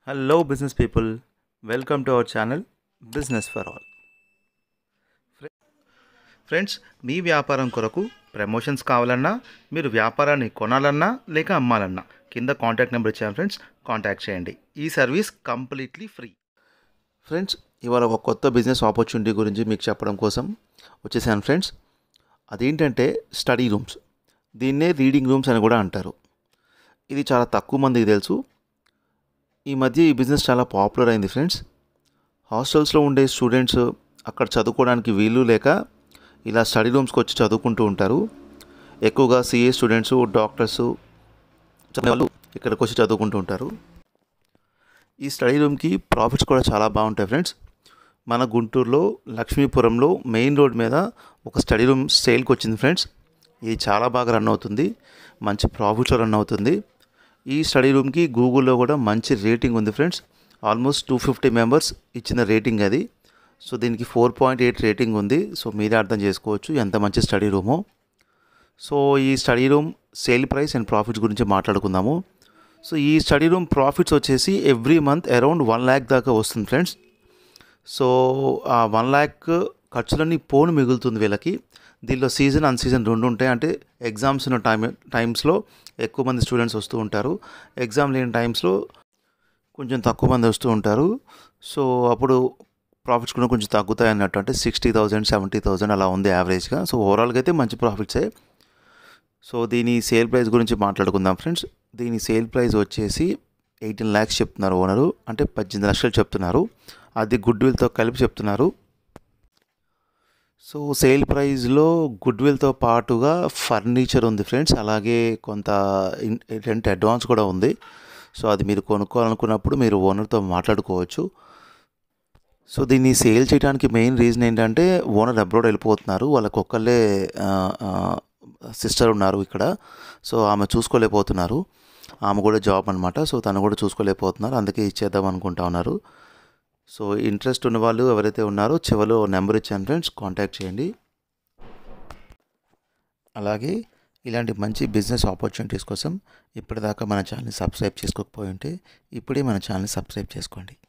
hello business people welcome to our channel business for all friends మీ వ్యాపారం కొరకు promotions కావాలన్నా మీరు వ్యాపారాన్ని కొనాలన్నా లేక అమ్మాలన్నా కింద కాంటాక్ట్ నెంబర్ ఇచ్చాను ఫ్రెండ్స్ కాంటాక్ట్ చేయండి ఈ సర్వీస్ కంప్లీట్లీ ఫ్రీ ఫ్రెండ్స్ ఇవాళ ఒక కొత్త బిజినెస్ ఆపర్చునిటీ గురించి మీకు చెప్పడం కోసం వచ్చేసాను ఫ్రెండ్స్ అదేంటంటే స్టడీ రూమ్స్ దీన్నే రీడింగ్ రూమ్స్ అని కూడా అంటారు ఇది చాలా తక్కువ మందికి తెలుసు ఈ మధ్య ఈ బిజినెస్ చాలా పాపులర్ అయింది ఫ్రెండ్స్ హాస్టల్స్లో ఉండే స్టూడెంట్స్ అక్కడ చదువుకోవడానికి వీలు లేక ఇలా స్టడీ రూమ్స్కి వచ్చి చదువుకుంటూ ఉంటారు ఎక్కువగా సిఏ స్టూడెంట్స్ డాక్టర్స్ చదివే వాళ్ళు ఇక్కడికి వచ్చి చదువుకుంటూ ఉంటారు ఈ స్టడీ రూమ్కి ప్రాఫిట్స్ కూడా చాలా బాగుంటాయి ఫ్రెండ్స్ మన గుంటూరులో లక్ష్మీపురంలో మెయిన్ రోడ్ మీద ఒక స్టడీ రూమ్ సేల్కి వచ్చింది ఫ్రెండ్స్ ఇది చాలా బాగా రన్ అవుతుంది మంచి ప్రాఫిట్స్లో రన్ అవుతుంది ఈ స్టడీ రూమ్కి గూగుల్లో కూడా మంచి రేటింగ్ ఉంది friends almost two fifty members ఇచ్చిన రేటింగ్ అది సో దీనికి ఫోర్ పాయింట్ ఎయిట్ రేటింగ్ ఉంది సో మీరే అర్థం చేసుకోవచ్చు ఎంత మంచి స్టడీ రూమో సో ఈ study room sale price and profits గురించి మాట్లాడుకుందాము సో ఈ స్టడీ రూమ్ ప్రాఫిట్స్ వచ్చేసి every month around one lakh దాకా వస్తుంది ఫ్రెండ్స్ సో ఆ వన్ ల్యాక్ ఖర్చులన్నీ పోను మిగులుతుంది వీళ్ళకి దీనిలో సీజన్ అన్ సీజన్ రెండు ఉంటాయి అంటే ఎగ్జామ్స్ ఉన్న టైం టైమ్స్లో ఎక్కువ మంది స్టూడెంట్స్ వస్తూ ఉంటారు ఎగ్జామ్ లేని టైమ్స్లో కొంచెం తక్కువ మంది వస్తూ ఉంటారు సో అప్పుడు ప్రాఫిట్స్ కూడా కొంచెం తగ్గుతాయి అన్నట్టు అంటే సిక్స్టీ థౌజండ్ సెవెంటీ థౌజండ్ అలా ఉంది యావరేజ్గా సో ఓవరాల్గా అయితే మంచి ప్రాఫిట్సే సో దీని సేల్ ప్రైస్ గురించి మాట్లాడుకుందాం ఫ్రెండ్స్ దీని సేల్ ప్రైస్ వచ్చేసి ఎయిటీన్ ల్యాక్స్ చెప్తున్నారు ఓనరు అంటే పద్దెనిమిది లక్షలు చెప్తున్నారు అది గుడ్ విల్తో కలిపి చెప్తున్నారు సో సేల్ ప్రైస్లో గుడ్ విల్తో పాటుగా ఫర్నిచర్ ఉంది ఫ్రెండ్స్ అలాగే కొంత రెంట్ అడ్వాన్స్ కూడా ఉంది సో అది మీరు కొనుక్కోవాలనుకున్నప్పుడు మీరు ఓనర్తో మాట్లాడుకోవచ్చు సో దీన్ని సేల్ చేయడానికి మెయిన్ రీజన్ ఏంటంటే ఓనర్ అబ్రాడ్ వెళ్ళిపోతున్నారు వాళ్ళకి ఒక్కళ్ళే సిస్టర్ ఉన్నారు ఇక్కడ సో ఆమె చూసుకోలేకపోతున్నారు ఆమె కూడా జాబ్ అనమాట సో తను కూడా చూసుకోలేకపోతున్నారు అందుకే ఇచ్చేద్దాం అనుకుంటా ఉన్నారు సో ఇంట్రెస్ట్ ఉన్న వాళ్ళు ఎవరైతే ఉన్నారో చివరిలో నెంబర్ ఇచ్చాను ఫ్రెండ్స్ కాంటాక్ట్ చేయండి అలాగే ఇలాంటి మంచి బిజినెస్ ఆపర్చునిటీస్ కోసం ఇప్పటిదాకా మన ఛానల్ని సబ్స్క్రైబ్ చేసుకోకపోయి ఉంటే ఇప్పుడే మన ఛానల్ని సబ్స్క్రైబ్ చేసుకోండి